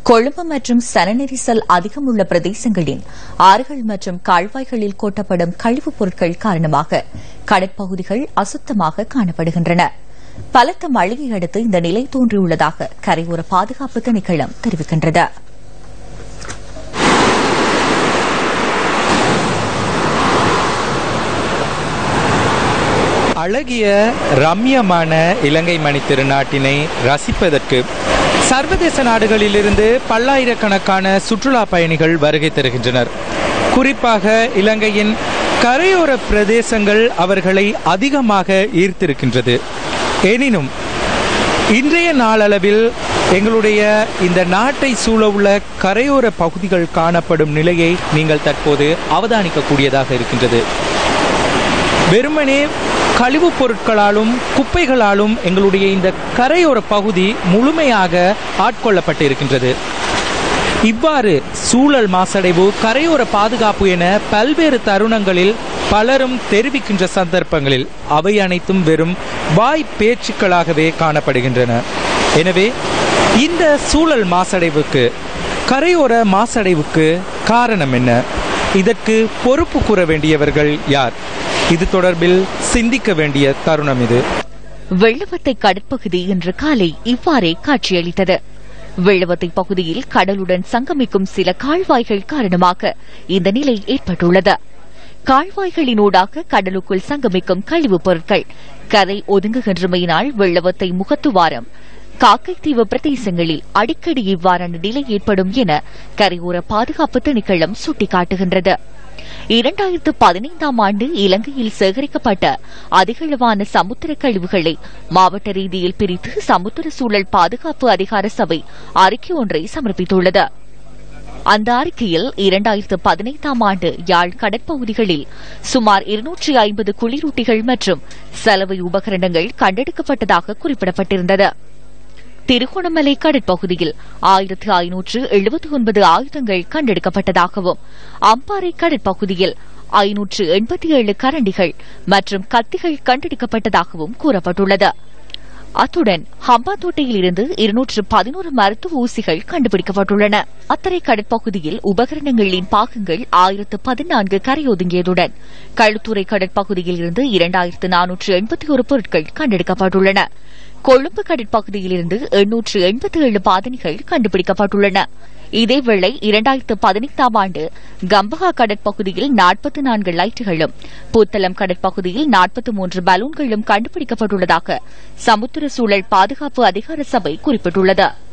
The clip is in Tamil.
கொழும்பு மற்றும் சனநெரிசல் அதிகம் உள்ள பிரதேசங்களின் ஆறுகள் மற்றும் கால்வாய்களில் கொட்டப்படும் கழிவுப் பொருட்கள் காரணமாக கடற்பகுதிகள் அசுத்தமாக காணப்படுகின்றன பலத்த மழையை அடுத்து இந்த நிலை தோன்றியுள்ளதாக கரையோர பாதுகாப்பு திணைக்களம் தெரிவிக்கின்றது அழகிய ரம்யமான இலங்கை மணி திருநாட்டினை ரசிப்பதற்கு சர்வதேச நாடுகளிலிருந்து பல்லாயிரக்கணக்கான சுற்றுலா பயணிகள் வருகை தருகின்றனர் குறிப்பாக இலங்கையின் கரையோர பிரதேசங்கள் அவர்களை அதிகமாக ஈர்த்திருக்கின்றது எனினும் இன்றைய நாளளவில் எங்களுடைய இந்த நாட்டை சூழவுள்ள கரையோர பகுதிகள் காணப்படும் நிலையை நீங்கள் தற்போது அவதானிக்கக்கூடியதாக இருக்கின்றது வெறுமனே கழிவுப் பொருட்களாலும் குப்பைகளாலும் எங்களுடைய இந்த கரையோர பகுதி முழுமையாக ஆட்கொள்ளப்பட்டு இருக்கின்றது இவ்வாறு சூழல் மாசடைவு கரையோர பாதுகாப்பு என பல்வேறு தருணங்களில் பலரும் தெரிவிக்கின்ற சந்தர்ப்பங்களில் அவை அனைத்தும் வெறும் வாய் பேச்சுக்களாகவே காணப்படுகின்றன எனவே இந்த சூழல் மாசடைவுக்கு கரையோர மாசடைவுக்கு காரணம் என்ன இதற்கு பொறுப்பு கூற வேண்டியவர்கள் யார் இது தொடர்பில் சிந்திக்க வேண்டிய தருணம் இது வெள்ளவத்தை கடற்பகுதி இன்று காலை இவ்வாறே காட்சியளித்தது வெள்ளவத்தை பகுதியில் கடலுடன் சங்கமிக்கும் சில கால்வாய்கள் காரணமாக இந்த நிலை ஏற்பட்டுள்ளது கால்வாய்களினூடாக கடலுக்குள் சங்கமிக்கும் கழிவுப் பொருட்கள் கரை ஒதுங்குகின்றமையினால் வெள்ளவத்தை முகத்துவாரம் காக்கைத்தீவு பிரதேசங்களில் அடிக்கடி இவ்வாறான நிலை ஏற்படும் என கரையோர பாதுகாப்பு திணைக்களம் சுட்டிக்காட்டுகின்றது இரண்டாயிரத்து பதினைந்தாம் ஆண்டு இலங்கையில் சேகரிக்கப்பட்ட அதிகளவான சமுத்திர கழிவுகளை மாவட்ட ரீதியில் பிரித்து சமுத்திர சூழல் பாதுகாப்பு அதிகார சபை அறிக்கை ஒன்றை சமர்ப்பித்துள்ளது அந்த அறிக்கையில் இரண்டாயிரத்து பதினைந்தாம் ஆண்டு யாழ் கடற்பகுதிகளில் சுமார் இருநூற்றி ஐம்பது குளிரூட்டிகள் மற்றும் சலவை உபகரணங்கள் கண்டெடுக்கப்பட்டதாக குறிப்பிடப்பட்டிருந்தது திருகோணமலை கடற்பகுதியில் ஆயிரத்து ஐநூற்று எழுபத்தி ஒன்பது ஆயுதங்கள் கண்டெடுக்கப்பட்டதாகவும் அம்பாறை கடற்பகுதியில் ஐநூற்று எண்பத்தி ஏழு கரண்டிகள் மற்றும் கத்திகள் கண்டெடுக்கப்பட்டதாகவும் கூறப்பட்டுள்ளது அத்துடன் ஹம்பாந்தோட்டையில் இருந்து இருநூற்று பதினோரு மருத்துவ ஊசிகள் கண்டுபிடிக்கப்பட்டுள்ளன அத்தரை கடற்பகுதியில் உபகரணங்களின் பாகங்கள் ஆயிரத்து பதினான்கு கரையொதுங்கியதுடன் களுத்துறை கடற்பகுதியில் இருந்து இரண்டாயிரத்து நானூற்று எண்பத்தி ஒரு பொருட்கள் கண்டெடுக்கப்பட்டுள்ளன கொழும்பு கடற்பகுதியிலிருந்து எண்ணூற்று எண்பத்தி ஏழு பாதணிகள் கண்டுபிடிக்கப்பட்டுள்ளன இதேவேளை இரண்டாயிரத்து பதினைந்தாம் ஆண்டு கம்பஹா கடற்பகுதியில் நாற்பத்தி நான்கு லைட்டுகளும் புத்தளம் கடற்பகுதியில் நாற்பத்தி மூன்று பலூன்களும் கண்டுபிடிக்கப்பட்டுள்ளதாக சமுத்திர சூழல் பாதுகாப்பு அதிகார சபை குறிப்பிட்டுள்ளது